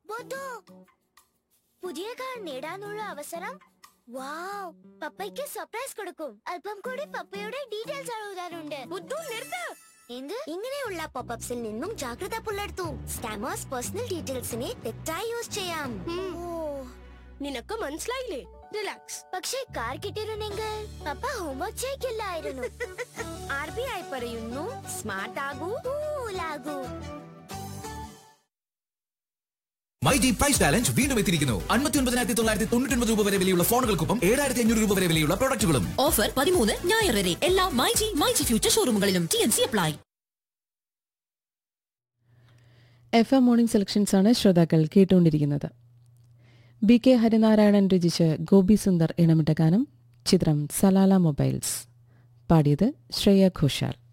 ബോധു പുതിയ കാർ നേടാനുള്ള അവസരം വാവ് പപ്പയ്ക്ക് സർപ്രൈസ് കൊടുക്കും അല്പം കൂടി പപ്പയുടെ ഡീറ്റെയിൽസ് എഴുതാനുണ്ട് ബുദ്ധു നിർത്ത് എന്ത് ഇങ്ങനെയുള്ള പോപ്പപ്സിൽ നിന്നും ജാഗ്രത പുലർത്തൂ സ്കാമേഴ്സ് പേഴ്സണൽ ഡീറ്റെയിൽസിനെ തെറ്റായി യൂസ് ചെയ്യാം നിനക്ക് മനസ്സിലായില്ലേ റിലാക്സ് പക്ഷേ കാർ കിട്ടിയിരുന്നെങ്കിൽ പപ്പ ഹോംവർക്ക് ചെയ്യില്ലായിരുന്നു ആർ ബി ഐ പറയുന്നു സ്മാർട്ട് ആകൂ കൂലാകൂ മൈ ജി പ്രൈസ് ചാലഞ്ച് വീണ്ടും എത്തിയിരിക്കുന്നു അൻപത്തി ഒൻപതിനായിരത്തി തൊള്ളായിരത്തി തൊണ്ണൂറ്റി ഒൻപത് രൂപ വരെ വിലയുള്ള ഫോണുകൾക്കൊപ്പം ഏഴായിരത്തി അഞ്ഞൂറ് രൂപ വരെ വിലയുള്ള പ്രൊഡക്റ്റുകളും ഓഫർ പതിമൂന്ന് ഞായർ വരെ എല്ലാ മൈജി മൈജി ഫ്യൂച്ചർ ഷോറൂമുകളിലും T N C apply F M morning selections ആണ് ശ്രോതാക്കൾ കേട്ടുകൊണ്ടിരിക്കുന്നത് ബി കെ ഹരിനാരായണൻ രചിച്ച് ഗോപി സുന്ദർ ഇണമിട്ട ഗാനം ചിത്രം സലാല മൊബൈൽസ് പാടിയത് ശ്രേയ ഘോഷാൽ